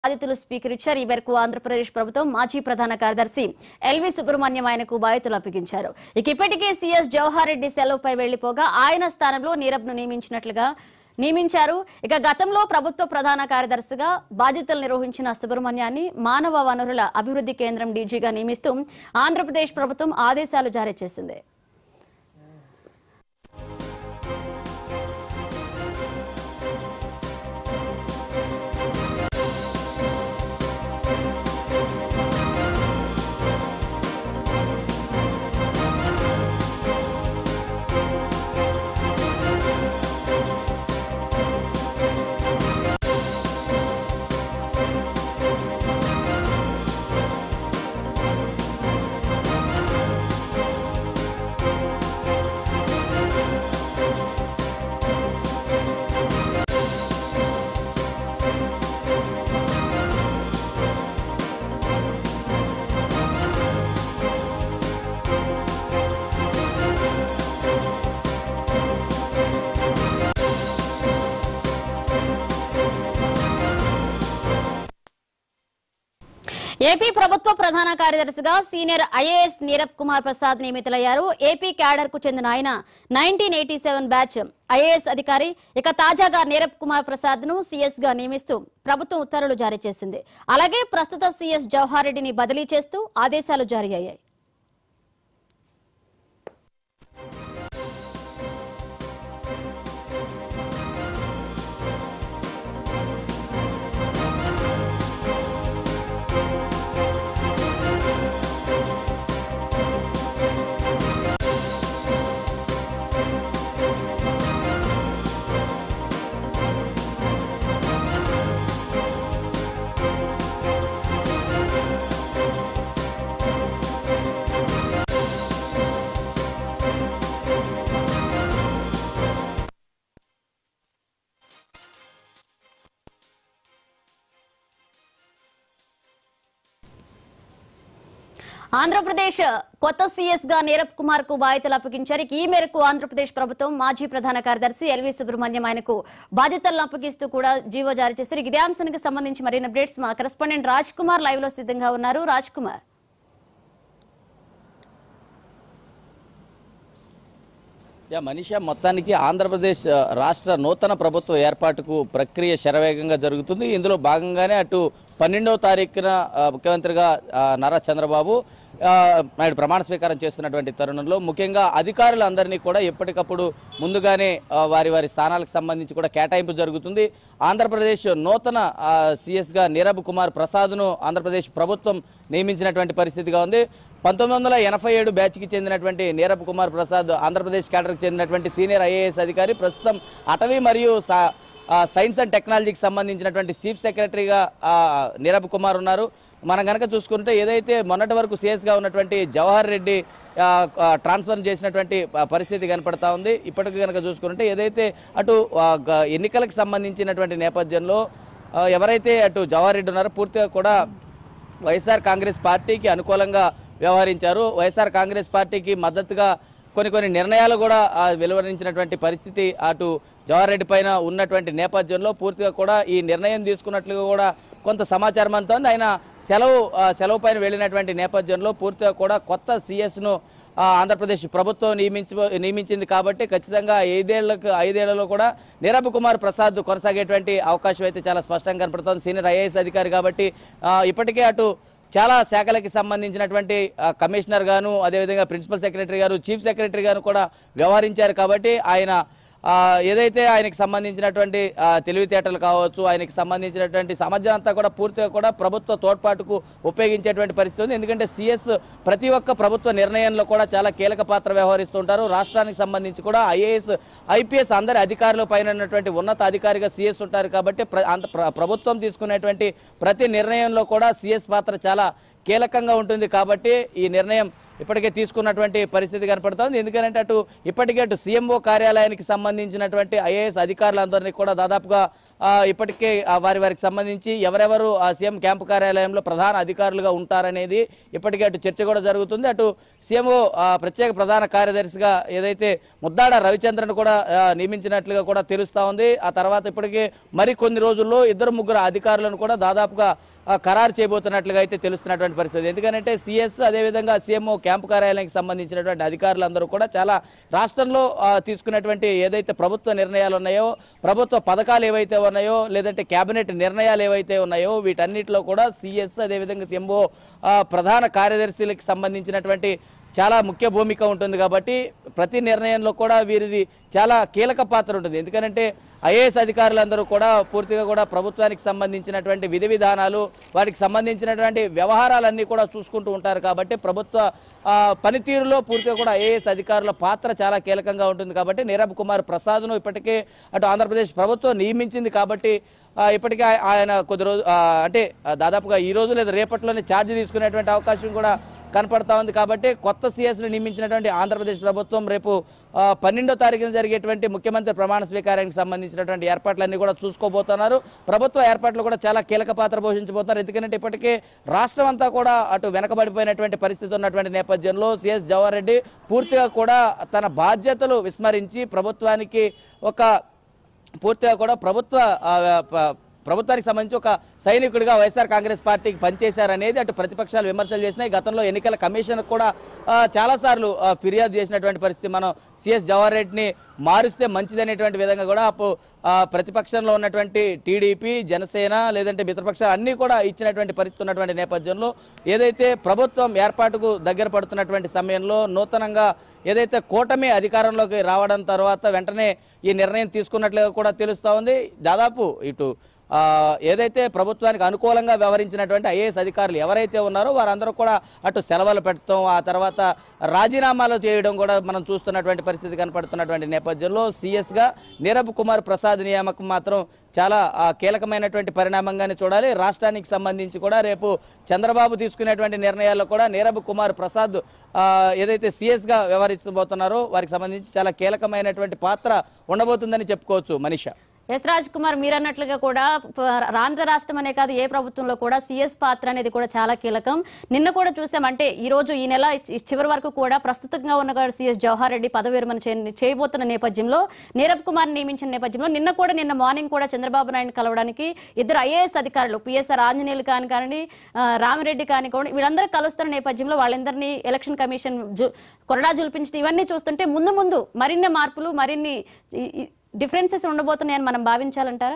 బాధితులు స్వీకరించారు ఈ మేరకు ఆంధ్రప్రదేశ్ ప్రభుత్వం మాజీ ప్రధాన కార్యదర్శి ఎల్వి సుబ్రహ్మణ్యం ఆయనకు బాధితులు అప్పగించారు ఇక ఇప్పటికే సీఎస్ జవహర్ రెడ్డి సెలవుపై వెళ్లిపోగా ఆయన స్థానంలో నీరబ్ ను నియమించినట్లుగా నియమించారు ఇక గతంలో ప్రభుత్వ ప్రధాన కార్యదర్శిగా బాధ్యతలు నిర్వహించిన సుబ్రహ్మణ్యాన్ని మానవ వనరుల అభివృద్ధి కేంద్రం డీజీగా నియమిస్తూ ఆంధ్రప్రదేశ్ ప్రభుత్వం ఆదేశాలు జారీ చేసింది ఏపీ ప్రభుత్వ ప్రధాన కార్యదర్శిగా సీనియర్ ఐఏఎస్ నీరబ్ కుమార్ ప్రసాద్ నియమితులయ్యారు ఏపీ క్యాడర్ కు చెందిన ఆయన nineteen eighty seven batch IAS అధికారి ఇక తాజాగా నీరబ్ కుమార్ ప్రసాద్ ను సీఎస్ గా నియమిస్తూ ప్రభుత్వం ఉత్తర్వులు జారీ చేసింది అలాగే ప్రస్తుత సీఎస్ జవహర్ రెడ్డిని బదిలీ చేస్తూ ఆదేశాలు జారీ అయ్యాయి ఆంధ్రప్రదేశ్ కొత్త సీఎస్ గా నీరబ్ కుమార్ కు బాధ్యతలు అప్పగించారు ఈ మేరకు ఆంధ్రప్రదేశ్ ప్రభుత్వం మాజీ ప్రధాన కార్యదర్శి ఎల్వి సుబ్రహ్మణ్యం ఆయనకు బాధ్యతలను అప్పగిస్తూ కూడా జీవో జారీ చేశారు ఇదే అంశానికి సంబంధించి మరిన్ని అప్డేట్స్ మా కరెస్పాండెంట్ రాజ్ కుమార్ లైవ్ లో సిద్ధంగా ఉన్నారు రాజ్ కుమార్ యా మనీషా మొత్తానికి ఆంధ్రప్రదేశ్ ఆ, రాష్ట్ర నూతన ప్రభుత్వ ఏర్పాటుకు ప్రక్రియ శరవేగంగా జరుగుతుంది ఇందులో భాగంగానే అటు పన్నెండవ తారీఖున ఆ, ముఖ్యమంత్రిగా ఆ, నారా చంద్రబాబు ఆ, నాయుడు ప్రమాణ స్వీకారం చేస్తున్నటువంటి తరుణంలో ముఖ్యంగా అధికారులందరినీ కూడా ఎప్పటికప్పుడు ముందుగానే ఆ, వారి వారి స్థానాలకు సంబంధించి కూడా కేటాయింపు జరుగుతుంది ఆంధ్రప్రదేశ్ నూతన సీఎస్గా నీరబ్ కుమార్ ప్రసాద్ను ఆంధ్రప్రదేశ్ ప్రభుత్వం నియమించినటువంటి పరిస్థితిగా ఉంది పంతొమ్మిది వందల ఎనభై ఏడు బ్యాచ్కి చెందినటువంటి నీరబ్ కుమార్ ప్రసాద్ ఆంధ్రప్రదేశ్ కేడర్కి చెందినటువంటి సీనియర్ ఐఏఎస్ అధికారి ప్రస్తుతం అటవీ మరియు సా- ఆ, సైన్స్ అండ్ టెక్నాలజీకి సంబంధించినటువంటి చీఫ్ సెక్రటరీగా ఆ, నీరబ్ కుమార్ ఉన్నారు మనం కనుక చూసుకుంటే ఏదైతే మొన్నటి వరకు సిఎస్గా ఉన్నటువంటి జవహర్ రెడ్డి ఆ, ఆ, ట్రాన్స్ఫర్ చేసినటువంటి ఆ, పరిస్థితి కనపడతా ఉంది ఇప్పటికి కనుక చూసుకుంటే ఏదైతే అటు ఆ, గ- ఎన్నికలకు సంబంధించినటువంటి నేపథ్యంలో ఆ, ఎవరైతే అటు జవహర్ రెడ్డి ఉన్నారో పూర్తిగా కూడా వైఎస్ఆర్ కాంగ్రెస్ పార్టీకి అనుకూలంగా వ్యవహరించారు వైఎస్ఆర్ కాంగ్రెస్ పార్టీకి మద్దతుగా కొన్ని కొన్ని నిర్ణయాలు కూడా ఆ, వెలువరించినటువంటి పరిస్థితి అటు జవహర్ రెడ్డి పైన ఉన్నటువంటి నేపథ్యంలో పూర్తిగా కూడా ఈ నిర్ణయం తీసుకున్నట్లుగా కూడా కొంత సమాచారం అంతా ఉంది ఆయన సెలవు ఆ, సెలవు పైన వెళ్ళినటువంటి నేపథ్యంలో పూర్తిగా కూడా కొత్త సిఎస్ను ఆంధ్రప్రదేశ్ ప్రభుత్వం నియమించ నియమించింది కాబట్టి ఖచ్చితంగా ఐదేళ్లకు ఐదేళ్లలో కూడా నీరబ్ కుమార్ ప్రసాద్ కొనసాగేటువంటి అవకాశం అయితే చాలా స్పష్టంగా కనపడుతోంది సీనియర్ ఐఏఎస్ అధికారి కాబట్టి ఆ, ఇప్పటికే అటు చాలా శాఖలకి సంబంధించినటువంటి ఆ, కమిషనర్ గాను అదేవిధంగా ప్రిన్సిపల్ సెక్రటరీ గారు చీఫ్ సెక్రటరీ గారు కూడా వ్యవహరించారు కాబట్టి ఆయన ఆ, ఏదైతే ఆయనకి సంబంధించినటువంటి ఆ, తెలివితేటలు కావచ్చు ఆయనకి సంబంధించినటువంటి సామర్థ్యం అంతా కూడా పూర్తిగా కూడా ప్రభుత్వ తోడ్పాటుకు ఉపయోగించేటువంటి పరిస్థితి ఉంది ఎందుకంటే సిఎస్ ప్రతి ఒక్క ప్రభుత్వ నిర్ణయంలో కూడా చాలా కీలక పాత్ర వ్యవహరిస్తుంటారు రాష్ట్రానికి సంబంధించి కూడా ఐఏఎస్ ఐపీఎస్ అందరి అధికారుల పైన ఉన్నటువంటి ఉన్నత అధికారిగా సిఎస్ ఉంటారు కాబట్టి ప్ర- అంత ప్ర- ప్రభుత్వం తీసుకునేటువంటి ప్రతి నిర్ణయంలో కూడా సిఎస్ పాత్ర చాలా కీలకంగా ఉంటుంది కాబట్టి ఈ నిర్ణయం ఇప్పటికే తీసుకున్నటువంటి పరిస్థితి కనపడుతోంది ఎందుకంటే అటు ఇప్పటికే అటు సీఎంఓ కార్యాలయానికి సంబంధించినటువంటి ఐఏఎస్ అధికారులందరినీ కూడా దాదాపుగా ఆ, ఇప్పటికే ఆ వారి వారికి సంబంధించి ఎవరెవరు ఆ సీఎం క్యాంపు కార్యాలయంలో ప్రధాన అధికారులుగా ఉంటారనేది ఇప్పటికే అటు చర్చ కూడా జరుగుతుంది అటు సీఎంఓ ఆ, ప్రత్యేక ప్రధాన కార్యదర్శిగా ఏదైతే ముద్దాడ రవిచంద్రన్ కూడా ఆ, నియమించినట్లుగా కూడా తెలుస్తా ఉంది ఆ తర్వాత ఇప్పటికే మరి కొన్ని రోజుల్లో ఇద్దరు ముగ్గురు అధికారులను కూడా దాదాపుగా ఆ, ఖరారు చేయబోతున్నట్లుగా అయితే తెలుస్తున్నటువంటి పరిస్థితి ఎందుకంటే సిఎస్ అదేవిధంగా సీఎంఓ క్యాంపు కార్యాలయానికి సంబంధించినటువంటి అధికారులందరూ కూడా చాలా రాష్ట్రంలో ఆ, తీసుకున్నటువంటి ఏదైతే ప్రభుత్వ నిర్ణయాలు ఉన్నాయో ప్రభుత్వ పథకాలు ఏవైతే ఉన్నాయో లేదంటే కేబినెట్ నిర్ణయాలు ఏవైతే ఉన్నాయో వీటన్నిటిలో కూడా సిఎస్ అదేవిధంగా సీఎంఓ ఆ, ప్రధాన కార్యదర్శులకు సంబంధించినటువంటి చాలా ముఖ్య భూమిక ఉంటుంది కాబట్టి ప్రతి నిర్ణయంలో కూడా వీరిది చాలా కీలక పాత్ర ఉంటుంది ఎందుకంటే ఐఏఎస్ అధికారులందరూ కూడా పూర్తిగా కూడా ప్రభుత్వానికి సంబంధించినటువంటి విధి విధానాలు వాటికి సంబంధించినటువంటి వ్యవహారాలన్నీ కూడా చూసుకుంటూ ఉంటారు కాబట్టి ప్రభుత్వ ఆ, పనితీరులో పూర్తిగా కూడా ఐఏఎస్ అధికారుల పాత్ర చాలా కీలకంగా ఉంటుంది కాబట్టి నీరబ్ కుమార్ ప్రసాద్ను ఇప్పటికే అటు ఆంధ్రప్రదేశ్ ప్రభుత్వం నియమించింది కాబట్టి ఆ, ఇప్పటికే ఆయ- ఆయన కొద్ది రోజు ఆ, అంటే ఆ, దాదాపుగా ఈ రోజు లేదా రేపట్లోనే ఛార్జ్ తీసుకునేటువంటి అవకాశం కూడా కనపడతా ఉంది కాబట్టి కొత్త సీఎస్ను నియమించినటువంటి ఆంధ్రప్రదేశ్ ప్రభుత్వం రేపు ఆ, పన్నెండో తారీఖున జరిగేటువంటి ముఖ్యమంత్రి ప్రమాణ స్వీకారానికి సంబంధించినటువంటి ఏర్పాట్లన్నీ కూడా చూసుకోబోతున్నారు ప్రభుత్వ ఏర్పాట్లు కూడా చాలా కీలక పాత్ర పోషించబోతున్నారు ఎందుకంటే ఇప్పటికే రాష్ట్రం అంతా కూడా అటు వెనకబడిపోయినటువంటి పరిస్థితి ఉన్నటువంటి నేపథ్యంలో సిఎస్ జవహర్ రెడ్డి పూర్తిగా కూడా తన బాధ్యతలు విస్మరించి ప్రభుత్వానికి ఒక పూర్తిగా కూడా ప్రభుత్వ ఆ, ప- ప్రభుత్వానికి సంబంధించి ఒక సైనికుడిగా వైఎస్ఆర్ కాంగ్రెస్ పార్టీకి పనిచేశారనేది అటు ప్రతిపక్షాలు విమర్శలు చేసినాయి గతంలో ఎన్నికల కమిషన్ కూడా ఆ, చాలాసార్లు ఆ, ఫిర్యాదు చేసినటువంటి పరిస్థితి మనం సిఎస్ జవహర్ రెడ్డిని మారుస్తే మంచిదనేటువంటి విధంగా కూడా అప్పుడు ఆ, ప్రతిపక్షంలో ఉన్నటువంటి టీడీపీ జనసేన లేదంటే మిత్రపక్షాలు అన్నీ కూడా ఇచ్చినటువంటి పరిస్థితి ఉన్నటువంటి నేపథ్యంలో ఏదైతే ప్రభుత్వం ఏర్పాటుకు దగ్గర పడుతున్నటువంటి సమయంలో నూతనంగా ఏదైతే కూటమి అధికారంలోకి రావడం తర్వాత వెంటనే ఈ నిర్ణయం తీసుకున్నట్లుగా కూడా తెలుస్తూ ఉంది దాదాపు ఇటు ఆ, ఏదైతే ప్రభుత్వానికి అనుకూలంగా వ్యవహరించినటువంటి ఐఏఎస్ అధికారులు ఎవరైతే ఉన్నారో వారందరూ కూడా అటు సెలవులు పెట్టడం ఆ తర్వాత రాజీనామాలు చేయడం కూడా మనం చూస్తున్నటువంటి పరిస్థితి కనపడుతున్నటువంటి నేపథ్యంలో సీఎస్గా నీరబ్ కుమార్ ప్రసాద్ నియామకం మాత్రం చాలా ఆ, కీలకమైనటువంటి పరిణామంగానే చూడాలి రాష్ట్రానికి సంబంధించి కూడా రేపు చంద్రబాబు తీసుకునేటువంటి నిర్ణయాల్లో కూడా నీరబ్ కుమార్ ప్రసాద్ ఆ, ఏదైతే సీఎస్గా వ్యవహరించబోతున్నారో వారికి సంబంధించి చాలా కీలకమైనటువంటి పాత్ర ఉండబోతుందని చెప్పుకోవచ్చు మనీషా ఎస్ రాజ్ కుమార్ మీరు అన్నట్లుగా కూడా ప- ఆంధ్ర రాష్ట్రం అనే కాదు ఏ ప్రభుత్వంలో కూడా సిఎస్ పాత్ర అనేది కూడా చాలా కీలకం నిన్న కూడా చూసాం అంటే ఈ రోజు ఈ నెల ఈ చివరి వరకు కూడా ప్రస్తుతంగా ఉన్న సిఎస్ జవహర్ రెడ్డి పదవి విరమణ చే- చేయబోతున్న నేపథ్యంలో నీరబ్ కుమార్ నియమించిన నేపథ్యంలో నిన్న కూడా నిన్న మార్నింగ్ కూడా చంద్రబాబు నాయుడు కలవడానికి ఇద్దరు ఐఏఎస్ అధికారులు పిఎస్ఆర్ ఆంజనేయులు కాని కానీ ఆ, రామిరెడ్డి కాని కూడా వీళ్ళందరూ కలుస్తున్న నేపథ్యంలో వాళ్ళందరినీ ఎలక్షన్ కమిషన్ జు- కొరడా జుల్పించడం ఇవన్నీ చూస్తుంటే ముందు ముందు మరిన్ని మార్పులు మరిన్ని ఈ- ఈ డిఫరెన్సెస్ ఉండబోతున్నాయని మనం భావించాలంటారా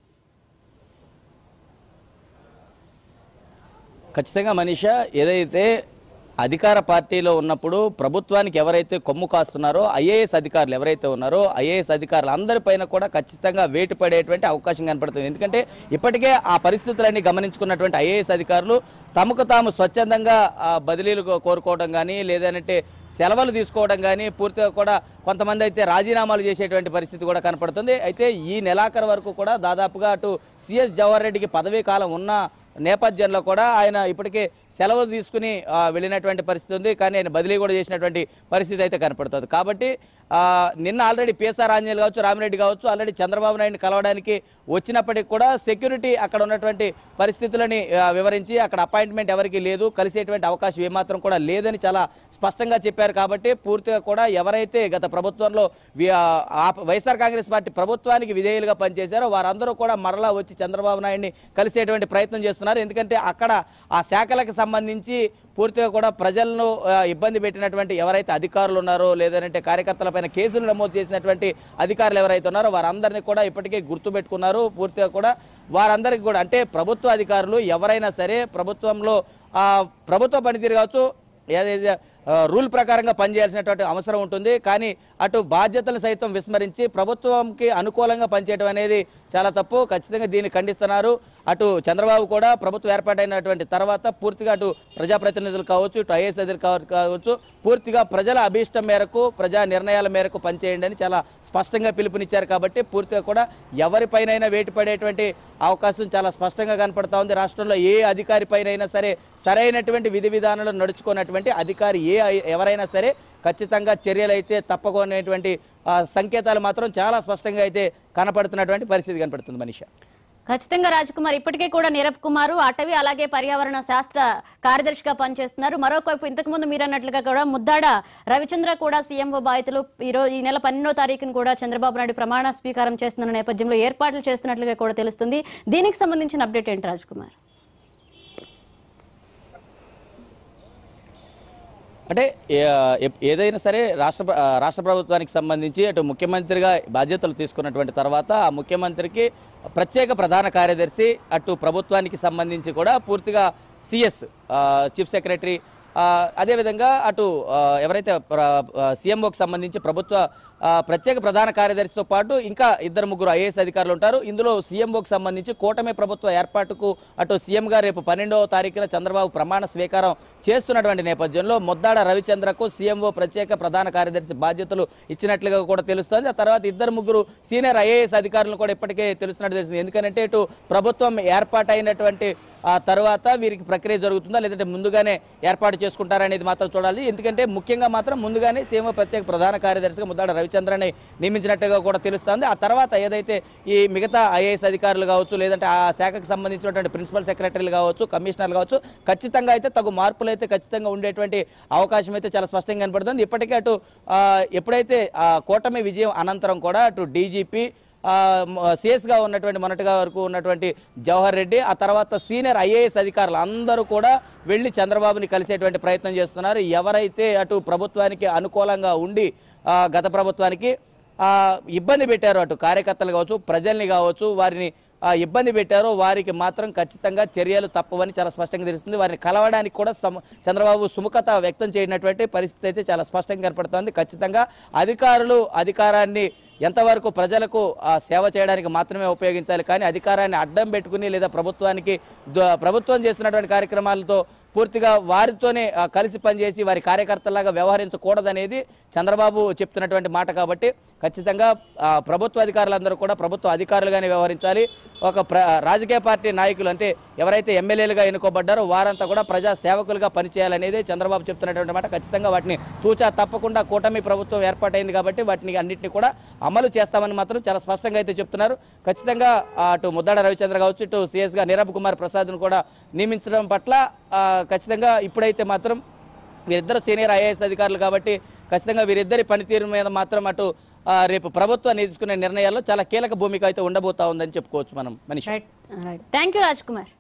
ఖచ్చితంగా మనీషా ఏదైతే అధికార పార్టీలో ఉన్నప్పుడు ప్రభుత్వానికి ఎవరైతే కొమ్ము కాస్తున్నారో ఐఏఎస్ అధికారులు ఎవరైతే ఉన్నారో ఐఏఎస్ అధికారులు అందరిపైన కూడా ఖచ్చితంగా వేటు పడేటువంటి అవకాశం కనపడుతుంది ఎందుకంటే ఇప్పటికే ఆ పరిస్థితులన్నీ గమనించుకున్నటువంటి ఐఏఎస్ అధికారులు తమకు తాము స్వచ్ఛందంగా ఆ, బదిలీలు కో- కోరుకోవడం కానీ లేదంటే సెలవులు తీసుకోవడం కానీ పూర్తిగా కూడా కొంతమంది అయితే రాజీనామాలు చేసేటువంటి పరిస్థితి కూడా కనపడుతుంది అయితే ఈ నెలాఖరు వరకు కూడా దాదాపుగా అటు సిఎస్ జవహర్ రెడ్డికి పదవీ కాలం ఉన్న నేపథ్యంలో కూడా ఆయన ఇప్పటికే సెలవు తీసుకుని ఆ, వెళ్ళినటువంటి పరిస్థితి ఉంది కానీ ఆయన బదిలీ కూడా చేసినటువంటి పరిస్థితి అయితే కనపడుతుంది కాబట్టి ఆ, నిన్న ఆల్రెడీ పిఎస్ఆర్ ఆంజనేయులు కావచ్చు రామిరెడ్డి కావచ్చు ఆల్రెడీ చంద్రబాబు నాయుడిని కలవడానికి వచ్చినప్పటికీ కూడా సెక్యూరిటీ అక్కడ ఉన్నటువంటి పరిస్థితులని ఆ, వివరించి అక్కడ అపాయింట్మెంట్ ఎవరికి లేదు కలిసేటువంటి అవకాశం ఏమాత్రం కూడా లేదని చాలా స్పష్టంగా చెప్పారు కాబట్టి పూర్తిగా కూడా ఎవరైతే గత ప్రభుత్వంలో వి- ఆ, ఆ వైఎస్ఆర్ కాంగ్రెస్ పార్టీ ప్రభుత్వానికి విధేయులుగా పనిచేశారో వారందరూ కూడా మరలా వచ్చి చంద్రబాబు నాయుడిని కలిసేటువంటి ప్రయత్నం చేస్తున్నారు ఎందుకంటే అక్కడ ఆ శాఖలకు సంబంధించి పూర్తిగా కూడా ప్రజలను ఆ, ఇబ్బంది పెట్టినటువంటి ఎవరైతే అధికారులు ఉన్నారో లేదంటే కార్యకర్తలపైన కేసులు నమోదు చేసినటువంటి అధికారులు ఎవరైతే ఉన్నారో వారందరినీ కూడా ఇప్పటికే గుర్తుపెట్టుకున్నారు పూర్తిగా కూడా వారందరికీ కూడా అంటే ప్రభుత్వ అధికారులు ఎవరైనా సరే ప్రభుత్వంలో ఆ, ప్రభుత్వ పనితీరు కావచ్చు ఏదైతే ఆ, రూల్ ప్రకారంగా పనిచేయాల్సినటువంటి అవసరం ఉంటుంది కానీ అటు బాధ్యతలు సైతం విస్మరించి ప్రభుత్వంకి అనుకూలంగా పనిచేయడం అనేది చాలా తప్పు ఖచ్చితంగా దీన్ని ఖండిస్తున్నారు అటు చంద్రబాబు కూడా ప్రభుత్వం ఏర్పాటైనటువంటి తర్వాత పూర్తిగా అటు ప్రజాప్రతినిధులు కావచ్చు ఇటు ఐఏఎస్ అధికారులు కావచ్చు పూర్తిగా ప్రజల అభీష్టం మేరకు ప్రజా నిర్ణయాల మేరకు పనిచేయండి అని చాలా స్పష్టంగా పిలుపునిచ్చారు కాబట్టి పూర్తిగా కూడా ఎవరిపైనైనా వేటు పడేటువంటి అవకాశం చాలా స్పష్టంగా కనపడతా ఉంది రాష్ట్రంలో ఏ అధికారి పైనైనా సరే సరైనటువంటి విధి విధానాలు నడుచుకున్నటువంటి అధికారి ఏ ఏ ఎవరైనా సరే ఖచ్చితంగా చర్యలు అయితే తప్పకొనేటువంటి ఆ, సంకేతాలు మాత్రం చాలా స్పష్టంగా అయితే కనపడుతున్నటువంటి పరిస్థితి కనపడుతుంది మనిషి ఖచ్చితంగా రాజ్ కుమార్ ఇప్పటికే కూడా నీరబ్ కుమార్ అటవీ అలాగే పర్యావరణ శాస్త్ర కార్యదర్శిగా పనిచేస్తున్నారు మరొకవైపు ఇంతకు ముందు మీరు అన్నట్లుగా కూడా ముద్దాడ రవిచంద్ర కూడా సీఎంఓ బాధితులు ఈ రోజు ఈ నెల పన్నెండో తారీఖున కూడా చంద్రబాబు నాయుడు ప్రమాణ స్వీకారం చేస్తున్న నేపథ్యంలో ఏర్పాట్లు చేస్తున్నట్లుగా కూడా తెలుస్తుంది దీనికి సంబంధించిన అప్డేట్ ఏంటి రాజ్ కుమార్ అంటే ఏ- ఏ- ఏదైనా సరే రాష్ట్ర ప్ర- ఆ, రాష్ట్ర ప్రభుత్వానికి సంబంధించి అటు ముఖ్యమంత్రిగా బాధ్యతలు తీసుకున్నటువంటి తర్వాత ఆ ముఖ్యమంత్రికి ప్రత్యేక ప్రధాన కార్యదర్శి అటు ప్రభుత్వానికి సంబంధించి కూడా పూర్తిగా సిఎస్ చీఫ్ సెక్రటరీ ఆ, అదేవిధంగా అటు ఆ, ఎవరైతే సీఎంఓకి సంబంధించి ప్రభుత్వ ఆ, ప్రత్యేక ప్రధాన కార్యదర్శితో పాటు ఇంకా ఇద్దరు ముగ్గురు ఐఏఎస్ అధికారులు ఉంటారు ఇందులో సీఎంఓకి సంబంధించి కూటమి ప్రభుత్వ ఏర్పాటుకు అటు సీఎం గారు రేపు పన్నెండవ తారీఖున చంద్రబాబు ప్రమాణ స్వీకారం చేస్తున్నటువంటి నేపథ్యంలో మొద్దాడ రవిచంద్రకు సీఎంఓ ప్రత్యేక ప్రధాన కార్యదర్శి బాధ్యతలు ఇచ్చినట్లుగా కూడా తెలుస్తోంది ఆ తర్వాత ఇద్దరు ముగ్గురు సీనియర్ ఐఏఎస్ అధికారులు కూడా ఇప్పటికే తెలుస్తున్నట్టు తెలిసింది ఎందుకంటే ఇటు ప్రభుత్వం ఏర్పాటైనటువంటి ఆ తర్వాత వీరికి ప్రక్రియ జరుగుతుందా లేదంటే ముందుగానే ఏర్పాటు చేసుకుంటారనేది మాత్రం చూడాలి ఎందుకంటే ముఖ్యంగా మాత్రం ముందుగానే సీఎం ప్రత్యేక ప్రధాన కార్యదర్శిగా ముద్దాడ రవిచంద్రని నియమించినట్టుగా కూడా తెలుస్తోంది ఆ తర్వాత ఏదైతే ఈ మిగతా ఐఏఎస్ అధికారులు కావచ్చు లేదంటే ఆ శాఖకు సంబంధించినటువంటి ప్రిన్సిపల్ సెక్రటరీలు కావచ్చు కమిషనర్లు కావచ్చు ఖచ్చితంగా అయితే తగు మార్పులు అయితే ఖచ్చితంగా ఉండేటువంటి అవకాశం అయితే చాలా స్పష్టంగా కనపడుతుంది ఇప్పటికే అటు ఆ, ఎప్పుడైతే ఆ, కూటమి విజయం అనంతరం కూడా అటు డీజీపీ సిఎస్గా ఉన్నటువంటి మొన్నటిగా వరకు ఉన్నటువంటి జవహర్ రెడ్డి ఆ తర్వాత సీనియర్ ఐఏఎస్ అధికారులు అందరూ కూడా వెళ్ళి చంద్రబాబుని కలిసేటువంటి ప్రయత్నం చేస్తున్నారు ఎవరైతే అటు ప్రభుత్వానికి అనుకూలంగా ఉండి ఆ, గత ప్రభుత్వానికి ఆ, ఇబ్బంది పెట్టారు అటు కార్యకర్తలు కావచ్చు ప్రజల్ని కావచ్చు వారిని ఆ, ఇబ్బంది పెట్టారో వారికి మాత్రం ఖచ్చితంగా చర్యలు తప్పవని చాలా స్పష్టంగా తెలుస్తుంది వారిని కలవడానికి కూడా సమ- చంద్రబాబు సుముఖత వ్యక్తం చేయనటువంటి పరిస్థితి అయితే చాలా స్పష్టంగా కనపడుతోంది ఖచ్చితంగా అధికారులు అధికారాన్ని ఎంతవరకు ప్రజలకు ఆ, సేవ చేయడానికి మాత్రమే ఉపయోగించాలి కానీ అధికారాన్ని అడ్డం పెట్టుకుని లేదా ప్రభుత్వానికి ద- ప్రభుత్వం చేస్తున్నటువంటి కార్యక్రమాలతో పూర్తిగా వారితోనే ఆ, కలిసి పనిచేసి వారి కార్యకర్తలాగా వ్యవహరించకూడదనేది చంద్రబాబు చెప్తున్నటువంటి మాట కాబట్టి ఖచ్చితంగా ఆ, ప్రభుత్వ అధికారులందరూ కూడా ప్రభుత్వ అధికారులుగానే వ్యవహరించాలి ఒక ప్ర రాజకీయ పార్టీ నాయకులు అంటే ఎవరైతే ఎమ్మెల్యేలుగా ఎన్నుకోబడ్డారో వారంతా కూడా ప్రజా సేవకులుగా పనిచేయాలనేది చంద్రబాబు చెప్తున్నటువంటి మాట ఖచ్చితంగా వాటిని తూచా తప్పకుండా కూటమి ప్రభుత్వం ఏర్పాటైంది కాబట్టి వాటిని అన్నింటినీ కూడా అమలు చేస్తామని మాత్రం చాలా స్పష్టంగా అయితే చెప్తున్నారు ఖచ్చితంగా ఆ, అటు ముద్దాడ రవిచంద్ర కావచ్చు ఇటు సిఎస్గా నీరబ్ కుమార్ ప్రసాద్ను కూడా నియమించడం పట్ల ఆ, ఖచ్చితంగా ఇప్పుడైతే మాత్రం వీరిద్దరు సీనియర్ ఐఏఎస్ అధికారులు కాబట్టి ఖచ్చితంగా వీరిద్దరి పనితీరు మీద మాత్రం అటు ఆ, రేపు ప్రభుత్వం తీసుకునే నిర్ణయాల్లో చాలా కీలక భూమిక అయితే ఉండబోతా ఉందని చెప్పుకోవచ్చు మనం మనిషి right right thank you Raj Kumar